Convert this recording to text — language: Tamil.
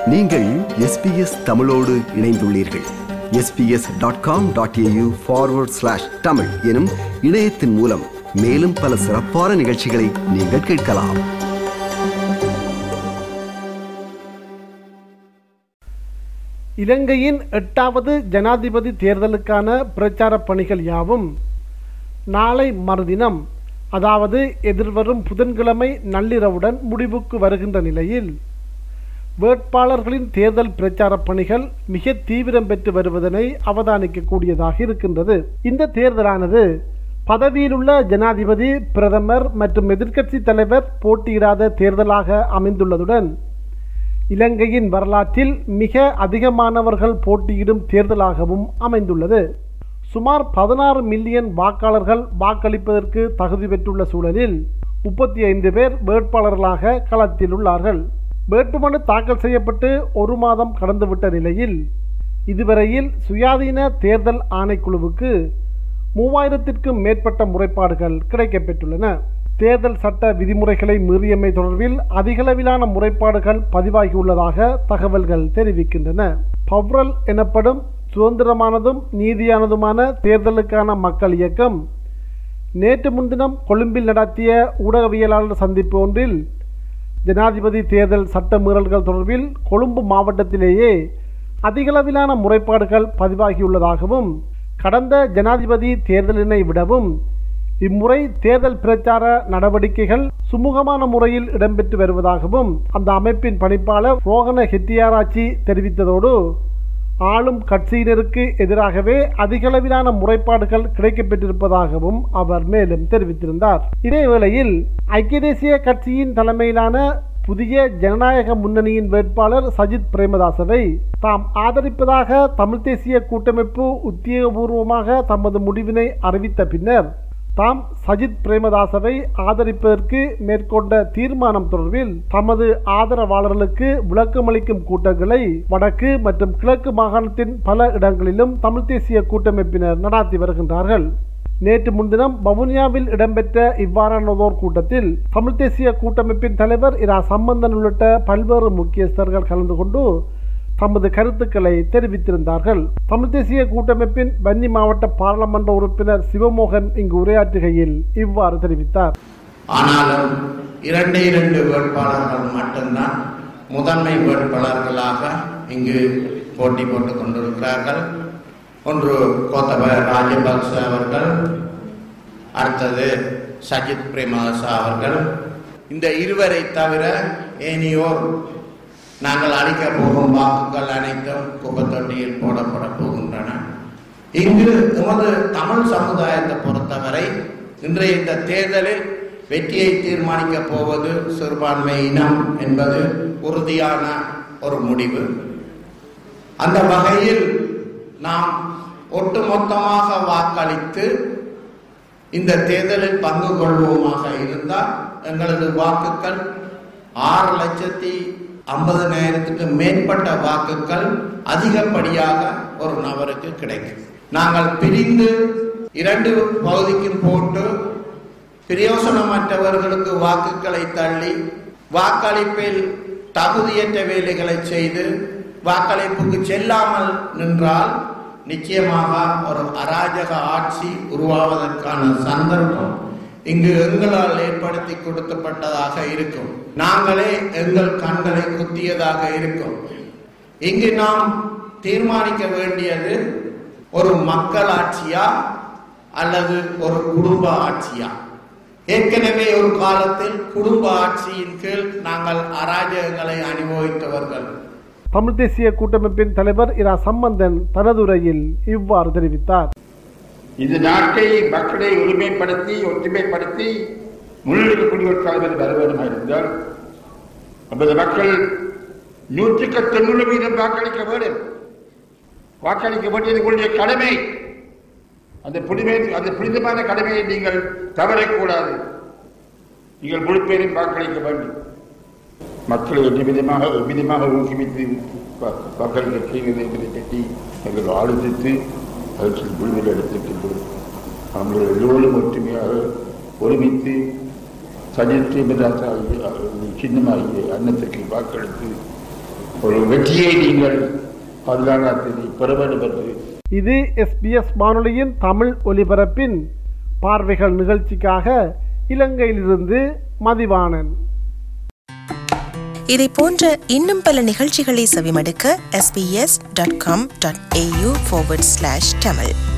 நீங்கள் எஸ்பிஎஸ் தமிழோடு இணைந்துள்ளீர்கள் S B S dot com dot A U forward slash Tamil எனும் இணையத்தின் மூலம் மேலும் பல சிறப்பான நிகழ்ச்சிகளை நீங்கள் கேட்கலாம் இலங்கையின் எட்டாவது ஜனாதிபதி தேர்தலுக்கான பிரச்சார பணிகள் யாவும் நாளை மறுதினம் அதாவது எதிர்வரும் புதன்கிழமை நள்ளிரவுடன் முடிவுக்கு வருகின்ற நிலையில் வேட்பாளர்களின் தேர்தல் பிரச்சார பணிகள் மிக தீவிரம் பெற்று வருவதனை அவதானிக்கக்கூடியதாக இருக்கின்றது இந்த தேர்தலானது பதவியிலுள்ள ஜனாதிபதி பிரதமர் மற்றும் எதிர்க்கட்சி தலைவர் போட்டியிடாத தேர்தலாக அமைந்துள்ளதுடன் இலங்கையின் வரலாற்றில் மிக அதிகமானவர்கள் போட்டியிடும் தேர்தலாகவும் அமைந்துள்ளது சுமார் பதினாறு மில்லியன் வாக்காளர்கள் வாக்களிப்பதற்கு தகுதி பெற்றுள்ள சூழலில் முப்பத்தி ஐந்து பேர் வேட்பாளர்களாக களத்தில் உள்ளார்கள் வேட்புமனு தாக்கல் செய்யப்பட்டு ஒரு மாதம் கடந்துவிட்ட நிலையில் இதுவரையில் சுயாதீன தேர்தல் ஆணைக்குழுவுக்கு மூவாயிரத்திற்கும் மேற்பட்ட முறைப்பாடுகள் கிடைக்கப்பெற்றுள்ளன தேர்தல் சட்ட விதிமுறைகளை மீறியமை தொடர்பில் அதிகளவிலான முறைப்பாடுகள் பதிவாகியுள்ளதாக தகவல்கள் தெரிவிக்கின்றன பவ்ரல் எனப்படும் சுதந்திரமானதும் நீதியானதுமான தேர்தலுக்கான மக்கள் இயக்கம் நேற்று முன்தினம் கொழும்பில் நடத்திய ஊடகவியலாளர் சந்திப்பு ஒன்றில் ஜனாதிபதி தேர்தல் சட்ட மீறல்கள் தொடர்பில் கொழும்பு மாவட்டத்திலேயே அதிகளவிலான முறைப்பாடுகள் பதிவாகியுள்ளதாகவும் கடந்த ஜனாதிபதி தேர்தலினை விடவும் இம்முறை தேர்தல் பிரச்சார நடவடிக்கைகள் சுமூகமான முறையில் இடம்பெற்று வருவதாகவும் அந்த அமைப்பின் பணிப்பாளர் ரோகண ஹெட்டியாராச்சி தெரிவித்ததோடு ஆளும் கட்சியினருக்கு எதிராகவே அதிகளவிலான முறைப்பாடுகள் கிடைக்கப்பெற்றிருப்பதாகவும் அவர் மேலும் தெரிவித்திருந்தார் இதேவேளையில் ஐக்கிய தேசிய கட்சியின் தலைமையிலான புதிய ஜனநாயக முன்னணியின் வேட்பாளர் சஜித் பிரேமதாசவை தாம் ஆதரிப்பதாக தமிழ் தேசிய கூட்டமைப்பு உத்தியோகபூர்வமாக தமது முடிவினை அறிவித்த பின்னர் தாம் சஜித் பிரேமதாசவை ஆதரிப்பதற்கு மேற்கொண்ட தீர்மானம் தொடர்பில் தமது ஆதரவாளர்களுக்கு விளக்கமளிக்கும் கூட்டங்களை வடக்கு மற்றும் கிழக்கு மாகாணத்தின் பல இடங்களிலும் தமிழ் தேசிய கூட்டமைப்பினர் நடாத்தி வருகின்றார்கள் நேற்று முன்தினம் வவுனியாவில் இடம்பெற்ற இவ்வாறானதோர் கூட்டத்தில் தமிழ் தேசிய கூட்டமைப்பின் தலைவர் இரா சம்பந்தன் உள்ளிட்ட பல்வேறு முக்கியஸ்தர்கள் கலந்து கொண்டு தமது கருத்துக்களை தெரிவித்திருந்தார்கள் தமிழ் தேசிய கூட்டமைப்பின் வன்னி மாவட்ட பாராளுமன்ற உறுப்பினர் சிவமோகன் இங்கு உரையாற்றுகையில் இவ்வாறு தெரிவித்தார் ஆனாலும் இரண்டு இரண்டு வேட்பாளர்கள் மட்டும்தான் முதன்மை வேட்பாளர்களாக இங்கு போட்டி போட்டுக் கொண்டிருக்கிறார்கள் ஒன்று கோத்தபய ராஜபக்ச அவர்கள் அடுத்தது சஜித் பிரேமதாசா அவர்கள் இந்த இருவரை தவிர ஏனியோர் நாங்கள் அளிக்க போகும் வாக்குகள் அனைத்தும் குப்பத்தொட்டியில் போடப்பட போகின்றன இங்கு எமது தமிழ் சமுதாயத்தை பொறுத்தவரை இன்றைய இந்த தேர்தலில் வெற்றியை தீர்மானிக்கப் போவது சிறுபான்மை இனம் என்பது உறுதியான ஒரு முடிவு அந்த வகையில் நாம் ஒட்டுமொத்தமாக வாக்களித்து இந்த தேர்தலில் பங்கு கொள்வோமாக இருந்தால் எங்களது வாக்குகள் ஆறு லட்சத்தி ஐம்பதனாயிரத்துக்கு மேற்பட்ட வாக்குகள் அதிகப்படியாக ஒரு நபருக்கு கிடைக்கும் நாங்கள் பிரிந்து இரண்டு பகுதிக்கும் போட்டு பிரயோசனமற்றவர்களுக்கு வாக்குகளை தள்ளி வாக்களிப்பில் தகுதியற்ற வேலைகளை செய்து வாக்களிப்புக்கு செல்லாமல் நின்றால் நிச்சயமாக ஒரு அராஜக ஆட்சி உருவாவதற்கான சந்தர்ப்பம் இங்கு எங்களால் ஏற்படுத்தி கொடுக்கப்பட்டதாக இருக்கும் நாங்களே எங்கள் கண்களை குத்தியதாக இருக்கும் இங்கு நாம் தீர்மானிக்க வேண்டியது ஒரு மக்கள் ஆட்சியா அல்லது ஒரு குடும்ப ஆட்சியா ஏற்கனவே ஒரு காலத்தில் குடும்ப ஆட்சியின் கீழ் நாங்கள் அராஜகங்களை அனுபவித்தவர்கள் தமிழ் தேசிய கூட்டமைப்பின் தலைவர் இரா சம்பந்தன் தனதுரையில் இவ்வாறு தெரிவித்தார் இந்த நாட்டை மக்களை ஒருமைப்படுத்தி ஒற்றுமைப்படுத்தி முன்னெடுக்கக்கூடிய ஒரு தலைவர் வர வேண்டுமா இருந்தால் நமது மக்கள் நூற்றுக்கு தொண்ணூறு வீதம் வாக்களிக்க வேண்டும் வாக்களிக்க வேண்டியது உங்களுடைய கடமை அந்த புனிமை அந்த புனிதமான கடமையை நீங்கள் தவறக்கூடாது நீங்கள் முழு பேரும் வாக்களிக்க வேண்டும் மக்களை என்ன விதமாக விதமாக ஊக்குவித்து வா- வாக்களிக்க செய்வது என்பதை பற்றி எங்கள் ஆலோசித்து அதற்கு முடிவில் எடுத்திருக்கின்றோம் நம்மளை எல்லோரும் ஒற்றுமையாக ஒருமித்து சஜித் பிரேமதாஸ் ஆகிய சின்னமாகிய அன்னத்துக்கு வாக்களித்து ஒரு வெற்றியை நீங்கள் பாதுகாத்து பெற வேண்டும் என்று இது எஸ்பிஎஸ் வானொலியின் தமிழ் ஒலிபரப்பின் பார்வைகள் நிகழ்ச்சிக்காக இலங்கையிலிருந்து மதிவாணன் இதை போன்ற இன்னும் பல நிகழ்ச்சிகளை செவிமடுக்க sbs.com.au forward slash tamil